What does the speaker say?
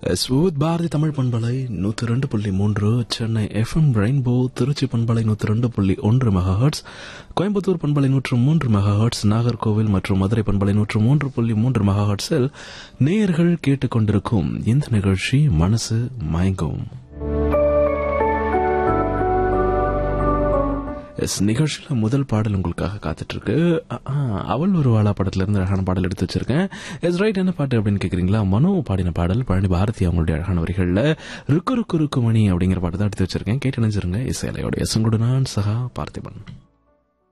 ஸ்வூத் பாரதி தமிழ் பண்பலை நூத்தி ரெண்டு புள்ளி மூன்று சென்னை எஃப்எம் ரெயின்போ திருச்சி பண்பலை நூத்தி ரெண்டு புள்ளி ஒன்று மெகாஹர்ட்ஸ் கோயம்புத்தூர் பண்பலை நூற்று மூன்று மெகாஹர்ட்ஸ் நாகர்கோவில் மற்றும் மதுரை பண்பலை நூற்று மூன்று புள்ளி மூன்று மெகாஹர்ட்ஸில் நேயர்கள் கேட்டுக்கொண்டிருக்கும் இந்த நிகழ்ச்சி மனசு மயங்கும் எஸ் நிகழ்ச்சியில முதல் பாடல் உங்களுக்காக காத்துட்டு இருக்கு அ- ஆ, அவள் ஒரு வாழா படத்துல இருந்து அழகான பாடல் எடுத்து வச்சிருக்கேன் எஸ் ரைட் என்ன பாட்டு அப்படின்னு கேக்குறீங்களா மனோ பாடின பாடல் பழனி பாரதி அவங்களுடைய அழகான வரிகள்ல ருக்கு ருக்கு ருக்கு மணி அப்படிங்கிற பாட்டு தான் எடுத்து வச்சிருக்கேன் கேட்டு நினைச்சிருங்க இசையலையோட எஸ் உங்களோட நான் சகா பார்த்திபன்